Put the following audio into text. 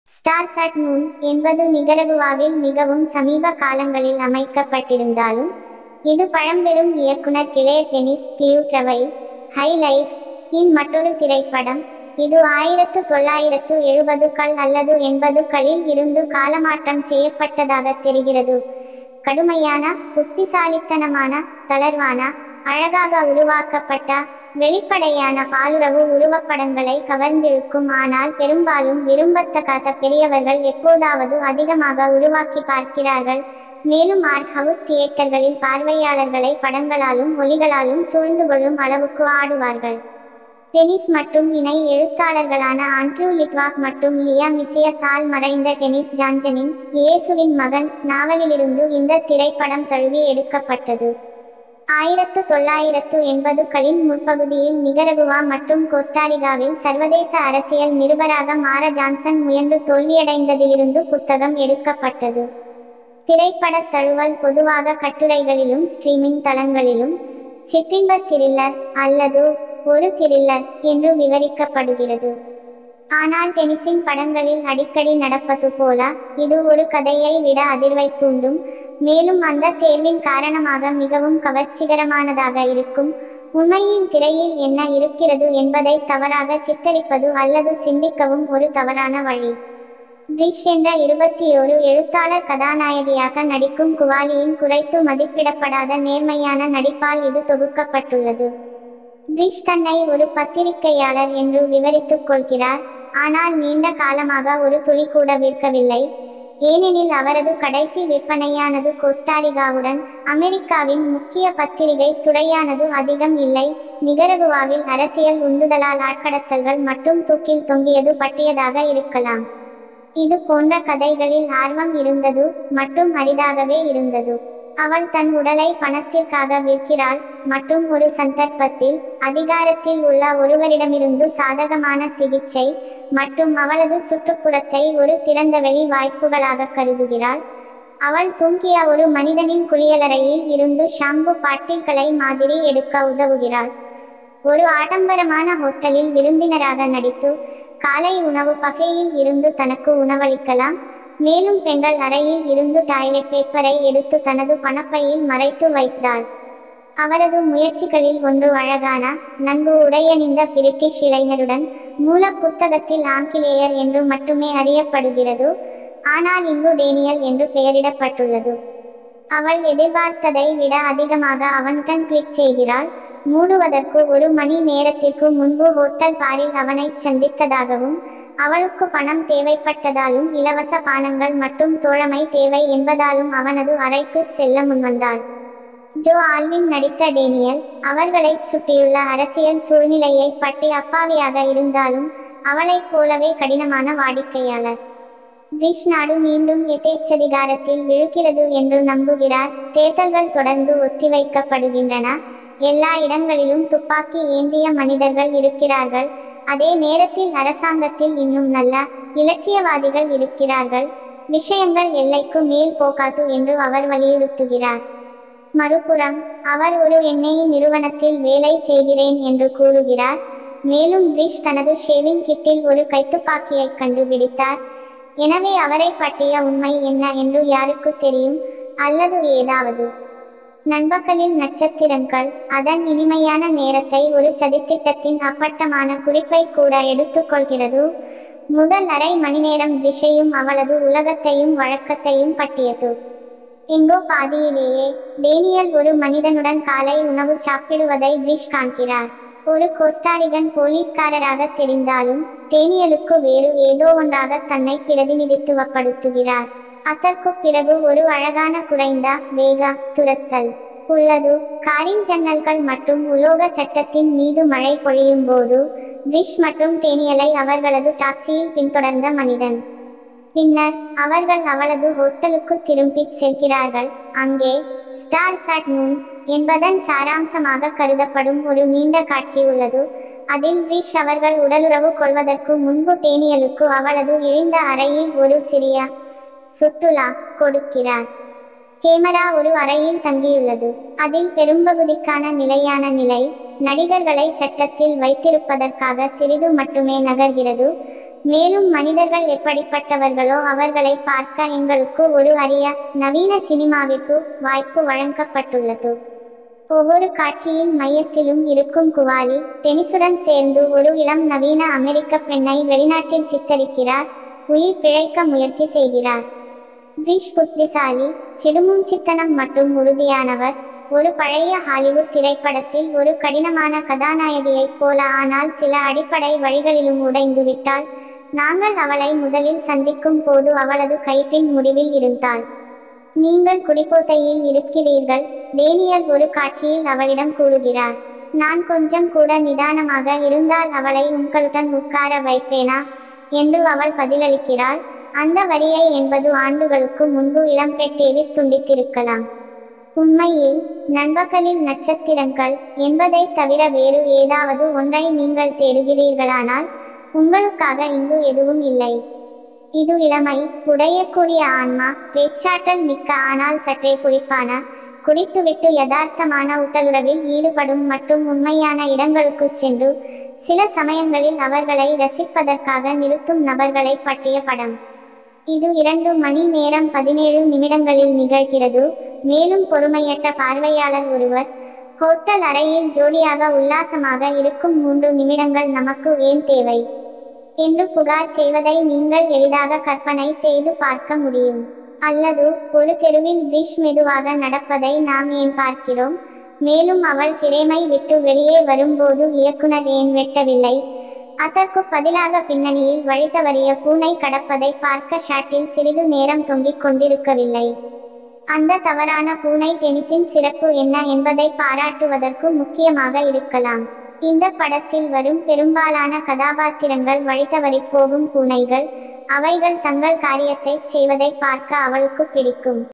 ஸ்டார்சட் Moon என்பது நிகரகுவாவில் மிகவும் சமீப காலங்களில் அமைக்கப்பட்டிருந்தாலும் இது பழம்பெரும் இயக்குனர் கிளேர் டெனிஸ் பியூட்ரவை ஹை லைஃப் இன் மற்றொரு திரைப்படம் இது ஆயிரத்து தொள்ளாயிரத்து எழுபதுகள் அல்லது எண்பதுகளில் இருந்து காலமாற்றம் செய்யப்பட்டதாக தெரிகிறது கடுமையான புத்திசாலித்தனமான தளர்வான அழகாக உருவாக்கப்பட்ட வெளிப்படையான பாலுறவு உருவப்படங்களை கவர்ந்திழுக்கும் ஆனால் பெரும்பாலும் விரும்பத்தகாத பெரியவர்கள் எப்போதாவது அதிகமாக உருவாக்கி பார்க்கிறார்கள் மேலும் ஆர்ட் ஹவுஸ் தியேட்டர்களில் பார்வையாளர்களை படங்களாலும் ஒலிகளாலும் சூழ்ந்து கொள்ளும் அளவுக்கு ஆடுவார்கள் டெனிஸ் மற்றும் இணை எழுத்தாளர்களான ஆண்ட்ரூ லிட்வாக் மற்றும் லியா மிசியஸால் மறைந்த டெனிஸ் ஜான்சனின் இயேசுவின் மகன் நாவலிலிருந்து இந்த திரைப்படம் தழுவி எடுக்கப்பட்டது ஆயிரத்து தொள்ளாயிரத்து எண்பதுகளின் முற்பகுதியில் நிகரகுவா மற்றும் கோஸ்டாரிகாவில் சர்வதேச அரசியல் நிருபராக மாற ஜான்சன் முயன்று தோல்வியடைந்ததிலிருந்து புத்தகம் எடுக்கப்பட்டது திரைப்படத் தழுவல் பொதுவாக கட்டுரைகளிலும் ஸ்ட்ரீமிங் தளங்களிலும் சிற்றின்ப த்ரில்லர் அல்லது ஒரு த்ரில்லர் என்று விவரிக்கப்படுகிறது ஆனால் டெனிஸின் படங்களில் அடிக்கடி நடப்பது போல இது ஒரு கதையை விட அதிர்வை தூண்டும் மேலும் அந்த தேர்வின் காரணமாக மிகவும் கவர்ச்சிகரமானதாக இருக்கும் உண்மையில் திரையில் என்ன இருக்கிறது என்பதை தவறாக சித்தரிப்பது அல்லது சிந்திக்கவும் ஒரு தவறான வழி ட்ரிஷ் என்ற இருபத்தி ஒரு எழுத்தாளர் கதாநாயகியாக நடிக்கும் குவாலியின் குறைத்து மதிப்பிடப்படாத நேர்மையான நடிப்பால் இது தொகுக்கப்பட்டுள்ளது ட்ரிஷ் தன்னை ஒரு பத்திரிகையாளர் என்று விவரித்துக் கொள்கிறார் ஆனால் நீண்ட காலமாக ஒரு துளி கூட விற்கவில்லை ஏனெனில் அவரது கடைசி விற்பனையானது கோஸ்டாரிகாவுடன் அமெரிக்காவின் முக்கிய பத்திரிகை துறையானது அதிகம் இல்லை நிகரகுவாவில் அரசியல் உந்துதலால் ஆட்கடத்தல்கள் மற்றும் தூக்கில் தொங்கியது பற்றியதாக இருக்கலாம் இது போன்ற கதைகளில் ஆர்வம் இருந்தது மற்றும் அரிதாகவே இருந்தது அவள் தன் உடலை பணத்திற்காக விற்கிறாள் மற்றும் ஒரு சந்தர்ப்பத்தில் அதிகாரத்தில் உள்ள ஒருவரிடமிருந்து சாதகமான சிகிச்சை மற்றும் அவளது சுற்றுப்புறத்தை ஒரு திறந்தவெளி வாய்ப்புகளாக கருதுகிறாள் அவள் தூங்கிய ஒரு மனிதனின் குளியலறையில் இருந்து ஷாம்பு பாட்டில்களை மாதிரி எடுக்க உதவுகிறாள் ஒரு ஆடம்பரமான ஹோட்டலில் விருந்தினராக நடித்து காலை உணவு பஃபேயில் இருந்து தனக்கு உணவளிக்கலாம் மேலும் பெண்கள் அறையில் இருந்து டாய்லெட் பேப்பரை எடுத்து தனது பணப்பையில் மறைத்து வைத்தாள் அவரது முயற்சிகளில் ஒன்று அழகான நன்கு உடையணிந்த பிரிட்டிஷ் இளைஞருடன் மூல புத்தகத்தில் ஆங்கிலேயர் என்று மட்டுமே அறியப்படுகிறது ஆனால் இங்கு டேனியல் என்று பெயரிடப்பட்டுள்ளது அவள் எதிர்பார்த்ததை விட அதிகமாக அவனுடன் கிளிக் செய்கிறாள் மூடுவதற்கு ஒரு மணி நேரத்திற்கு முன்பு ஹோட்டல் பாரில் அவனை சந்தித்ததாகவும் அவளுக்கு பணம் தேவைப்பட்டதாலும் இலவச பானங்கள் மற்றும் தோழமை தேவை என்பதாலும் அவனது அறைக்கு செல்ல முன்வந்தாள் ஜோ ஆல்வின் நடித்த டேனியல் அவர்களைச் சுற்றியுள்ள அரசியல் சூழ்நிலையை பற்றி அப்பாவியாக இருந்தாலும் அவளைப் போலவே கடினமான வாடிக்கையாளர் திஷ் நாடு மீண்டும் எதேச்சதிகாரத்தில் விழுக்கிறது என்று நம்புகிறார் தேர்தல்கள் தொடர்ந்து ஒத்திவைக்கப்படுகின்றன எல்லா இடங்களிலும் துப்பாக்கி ஏந்திய மனிதர்கள் இருக்கிறார்கள் அதே நேரத்தில் அரசாங்கத்தில் இன்னும் நல்ல இலட்சியவாதிகள் இருக்கிறார்கள் விஷயங்கள் எல்லைக்கு மேல் போகாது என்று அவர் வலியுறுத்துகிறார் மறுபுறம் அவர் ஒரு எண்ணெய் நிறுவனத்தில் வேலை செய்கிறேன் என்று கூறுகிறார் மேலும் திஷ் தனது ஷேவிங் கிட்டில் ஒரு கைத்துப்பாக்கியை கண்டுபிடித்தார் எனவே அவரை பற்றிய உண்மை என்ன என்று யாருக்கு தெரியும் அல்லது ஏதாவது நண்பகலில் நட்சத்திரங்கள் அதன் இனிமையான நேரத்தை ஒரு சதித்திட்டத்தின் அப்பட்டமான குறிப்பை கூட எடுத்துக்கொள்கிறது முதல் அரை மணி நேரம் திசையும் அவளது உலகத்தையும் வழக்கத்தையும் பற்றியது எங்கோ பாதியிலேயே டேனியல் ஒரு மனிதனுடன் காலை உணவு சாப்பிடுவதை திஷ் காண்கிறார் ஒரு கோஸ்டாரிகன் போலீஸ்காரராக தெரிந்தாலும் டேனியலுக்கு வேறு ஏதோ ஒன்றாக தன்னை பிரதிநிதித்துவப்படுத்துகிறார் அதற்கு பிறகு ஒரு அழகான குறைந்த வேக துரத்தல் உள்ளது காரின் ஜன்னல்கள் மற்றும் உலோக சட்டத்தின் மீது மழை பொழியும் போது விஷ் மற்றும் டேனியலை அவர்களது டாக்ஸியில் பின்தொடர்ந்த மனிதன் பின்னர் அவர்கள் அவளது ஹோட்டலுக்கு திரும்பிச் செல்கிறார்கள் அங்கே ஸ்டார் சாட் மூன் என்பதன் சாராம்சமாக கருதப்படும் ஒரு நீண்ட காட்சி உள்ளது அதில் விஷ் அவர்கள் உடலுறவு கொள்வதற்கு முன்பு டேனியலுக்கு அவளது இழிந்த அறையில் ஒரு சிறிய சுற்றுலா கொடுக்கிறார் கேமரா ஒரு அறையில் தங்கியுள்ளது அதில் பெரும்பகுதிக்கான நிலையான நிலை நடிகர்களை சட்டத்தில் வைத்திருப்பதற்காக சிறிது மட்டுமே நகர்கிறது மேலும் மனிதர்கள் எப்படிப்பட்டவர்களோ அவர்களை பார்க்க எங்களுக்கு ஒரு அரிய நவீன சினிமாவிற்கு வாய்ப்பு வழங்கப்பட்டுள்ளது ஒவ்வொரு காட்சியின் மையத்திலும் இருக்கும் குவாலி டெனிசுடன் சேர்ந்து ஒரு இளம் நவீன அமெரிக்க பெண்ணை வெளிநாட்டில் சித்தரிக்கிறார் உயிர் பிழைக்க முயற்சி செய்கிறார் த்ரிஷ் புத்திசாலி சிடுமூஞ்சித்தனம் மற்றும் உறுதியானவர் ஒரு பழைய ஹாலிவுட் திரைப்படத்தில் ஒரு கடினமான கதாநாயகியைப் போல ஆனால் சில அடிப்படை வழிகளிலும் உடைந்து விட்டாள் நாங்கள் அவளை முதலில் சந்திக்கும் போது அவளது கயிற்றின் முடிவில் இருந்தாள் நீங்கள் குடிபோதையில் இருக்கிறீர்கள் டேனியல் ஒரு காட்சியில் அவளிடம் கூறுகிறார் நான் கொஞ்சம் கூட நிதானமாக இருந்தால் அவளை உங்களுடன் உட்கார வைப்பேனா என்று அவள் பதிலளிக்கிறாள் அந்த வரியை எண்பது ஆண்டுகளுக்கு முன்பு இளம்பெட் டேவிஸ் துண்டித்திருக்கலாம் உண்மையில் நண்பகலில் நட்சத்திரங்கள் என்பதை தவிர வேறு ஏதாவது ஒன்றை நீங்கள் தேடுகிறீர்களானால் உங்களுக்காக இங்கு எதுவும் இல்லை இது இளமை உடையக்கூடிய ஆன்மா பேச்சாற்றல் மிக்க ஆனால் சற்றே குளிப்பான குடித்துவிட்டு யதார்த்தமான உடலுறவில் ஈடுபடும் மற்றும் உண்மையான இடங்களுக்குச் சென்று சில சமயங்களில் அவர்களை ரசிப்பதற்காக நிறுத்தும் நபர்களை பற்றிய படம் இது இரண்டு மணி நேரம் பதினேழு நிமிடங்களில் நிகழ்கிறது மேலும் பொறுமையற்ற பார்வையாளர் ஒருவர் ஹோட்டல் அறையில் ஜோடியாக உல்லாசமாக இருக்கும் மூன்று நிமிடங்கள் நமக்கு ஏன் தேவை என்று புகார் செய்வதை நீங்கள் எளிதாக கற்பனை செய்து பார்க்க முடியும் அல்லது ஒரு தெருவில் த்ரிஷ் மெதுவாக நடப்பதை நாம் ஏன் பார்க்கிறோம் மேலும் அவள் பிரேமை விட்டு வெளியே வரும்போது இயக்குனர் ஏன் வெட்டவில்லை அதற்கு பதிலாக பின்னணியில் வழி தவறிய பூனை கடப்பதை பார்க்க ஷாட்டில் சிறிது நேரம் தொங்கிக் கொண்டிருக்கவில்லை அந்த தவறான பூனை டெனிஸின் சிறப்பு என்ன என்பதை பாராட்டுவதற்கு முக்கியமாக இருக்கலாம் இந்த படத்தில் வரும் பெரும்பாலான கதாபாத்திரங்கள் வழிதவறிப் போகும் பூனைகள் அவைகள் தங்கள் காரியத்தை செய்வதை பார்க்க அவளுக்கு பிடிக்கும்